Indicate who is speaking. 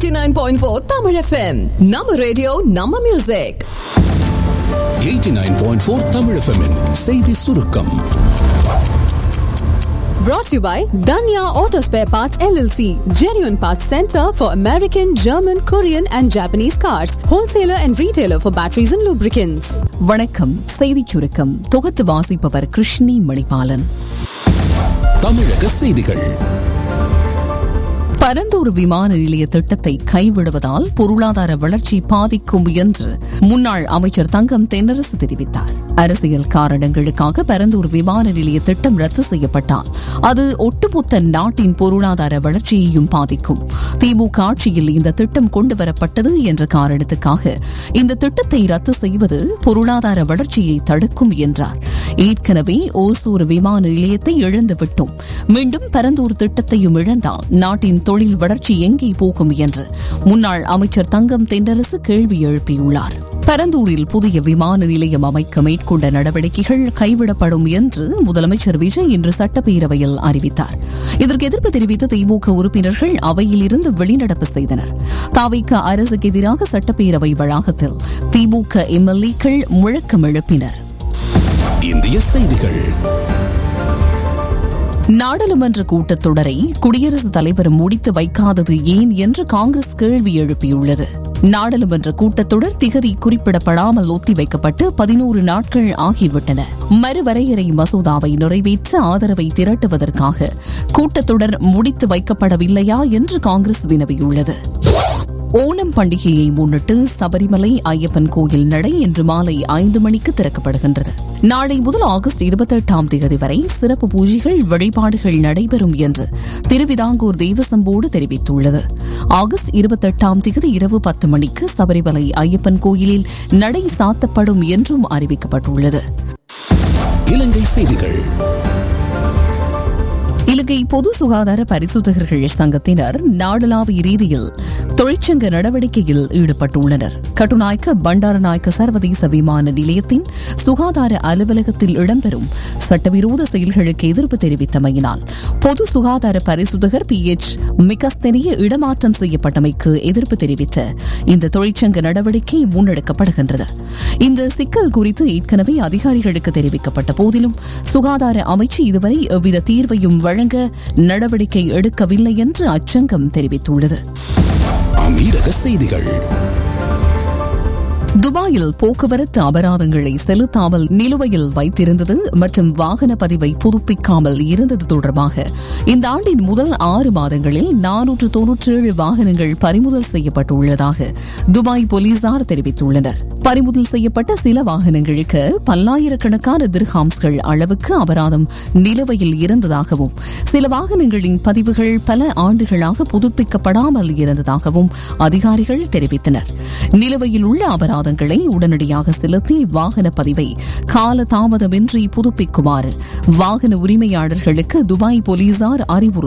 Speaker 1: 89.4 Tamil FM. நம்ம radio நம்ம music
Speaker 2: 89.4 Tamil FM -இன் செய்தி சுருக்கம்
Speaker 1: brought to you by Danya Auto Spare Parts LLC, genuine parts center for American, German, Korean and Japanese cars, wholesaler and retailer for batteries and lubricants.
Speaker 3: வணக்கம் செய்திச் சுருக்கம் தொகுத்து வாசிப்பவர் கிருஷ்ணி மணிபாலன்
Speaker 2: தமிழக செய்திகள்
Speaker 3: பரந்தூர் விமான நிலைய திட்டத்தை கைவிடுவதால் பொருளாதார வளர்ச்சி பாதிக்கும் என்று முன்னாள் அமைச்சர் தங்கம் தென்னரசு தெரிவித்தார் அரசியல் காரணங்களுக்காக பரந்தூர் விமான நிலைய திட்டம் ரத்து செய்யப்பட்டால் அது ஒட்டுமொத்த நாட்டின் பொருளாதார வளர்ச்சியையும் பாதிக்கும் திமுக ஆட்சியில் இந்த திட்டம் கொண்டுவரப்பட்டது என்ற காரணத்துக்காக இந்த திட்டத்தை ரத்து செய்வது பொருளாதார வளர்ச்சியை தடுக்கும் என்றார் ஏற்கனவே ஓசூர் விமான நிலையத்தை இழந்துவிட்டோம் மீண்டும் பரந்தூர் திட்டத்தையும் இழந்தால் நாட்டின் தொழில் வளர்ச்சி எங்கே போகும் என்று முன்னாள் அமைச்சர் தங்கம் தென்னரசு கேள்வி எழுப்பியுள்ளார் பரந்தூரில் புதிய விமான நிலையம் அமைக்க மேற்கொண்ட நடவடிக்கைகள் கைவிடப்படும் என்று முதலமைச்சர் விஜய் இன்று சட்டப்பேரவையில் அறிவித்தார் இதற்கு எதிர்ப்பு தெரிவித்த திமுக உறுப்பினர்கள் அவையில் இருந்து வெளிநடப்பு செய்தனர் தாவிக அரசுக்கு எதிராக சட்டப்பேரவை வளாகத்தில் திமுக எம்எல்ஏக்கள் முழக்கம் எழுப்பினர்
Speaker 2: இந்திய செய்திகள்
Speaker 3: நாடாளுமன்ற கூட்டத்தொடரை குடியரசுத் தலைவர் முடித்து வைக்காதது ஏன் என்று காங்கிரஸ் கேள்வி எழுப்பியுள்ளது நாடாளுமன்ற கூட்டத்தொடர் திகதி குறிப்பிடப்படாமல் ஒத்திவைக்கப்பட்டு பதினோரு நாட்கள் ஆகிவிட்டன மறுவரையறை மசோதாவை நிறைவேற்ற ஆதரவை திரட்டுவதற்காக கூட்டத்தொடர் முடித்து வைக்கப்படவில்லையா என்று காங்கிரஸ் வினவியுள்ளது ஓணம் பண்டிகையை முன்னிட்டு சபரிமலை ஐயப்பன் கோயில் நடை இன்று மாலை ஐந்து மணிக்கு திறக்கப்படுகின்றது நாளை முதல் ஆகஸ்ட் இருபத்தெட்டாம் தேதி வரை சிறப்பு பூஜைகள் வழிபாடுகள் நடைபெறும் என்று திருவிதாங்கூர் தேவசம் போர்டு தெரிவித்துள்ளது ஆகஸ்ட் இருபத்தெட்டாம் தேதி இரவு பத்து மணிக்கு சபரிமலை ஐயப்பன் கோயிலில் நடை சாத்தப்படும் என்றும் அறிவிக்கப்பட்டுள்ளது
Speaker 2: இலங்கை செய்திகள்
Speaker 3: இலங்கை பொது சுகாதார பரிசோதகர்கள் சங்கத்தினர் நாடளாவிய ரீதியில் தொழிற்சங்க நடவடிக்கையில் ஈடுபட்டுள்ளனர் கட்டுநாயக்க பண்டாரநாயக்க சர்வதேச விமான நிலையத்தின் சுகாதார அலுவலகத்தில் இடம்பெறும் சட்டவிரோத செயல்களுக்கு எதிர்ப்பு தெரிவித்தமையினால் பொது சுகாதார பரிசோதகர் பி எச் மிகஸ்தெனிய இடமாற்றம் செய்யப்பட்டமைக்கு எதிர்ப்பு தெரிவித்த இந்த தொழிற்சங்க நடவடிக்கை முன்னெடுக்கப்படுகின்றது இந்த சிக்கல் குறித்து ஏற்கனவே அதிகாரிகளுக்கு தெரிவிக்கப்பட்ட போதிலும் சுகாதார அமைச்சு இதுவரை எவ்வித தீர்வையும் வழங்க நடவடிக்கை எடுக்கவில்லை என்று அச்சங்கம் தெரிவித்துள்ளது
Speaker 2: அமீரக செய்திகள்
Speaker 3: துபாயில் போக்குவரத்து அபராதங்களை செலுத்தாமல் நிலுவையில் வைத்திருந்தது மற்றும் வாகன பதிவை புதுப்பிக்காமல் இருந்தது தொடர்பாக இந்த ஆண்டின் முதல் ஆறு மாதங்களில் நானூற்று தொன்னூற்றி ஏழு வாகனங்கள் பறிமுதல் செய்யப்பட்டுள்ளதாக துபாய் போலீசார் தெரிவித்துள்ளனர் பறிமுதல் செய்யப்பட்ட சில வாகனங்களுக்கு பல்லாயிரக்கணக்கான திர்ஹாம்ஸ்கள் அளவுக்கு அபராதம் நிலுவையில் இருந்ததாகவும் சில வாகனங்களின் பதிவுகள் பல ஆண்டுகளாக புதுப்பிக்கப்படாமல் இருந்ததாகவும் அதிகாரிகள் தெரிவித்தனர் நிலுவையில் உள்ள அபராதங்களை உடனடியாக செலுத்தி வாகன பதிவை கால தாமதமின்றி புதுப்பிக்குமாறு வாகன உரிமையாளர்களுக்கு துபாய் போலீசார் அறிவுறுத்தினர்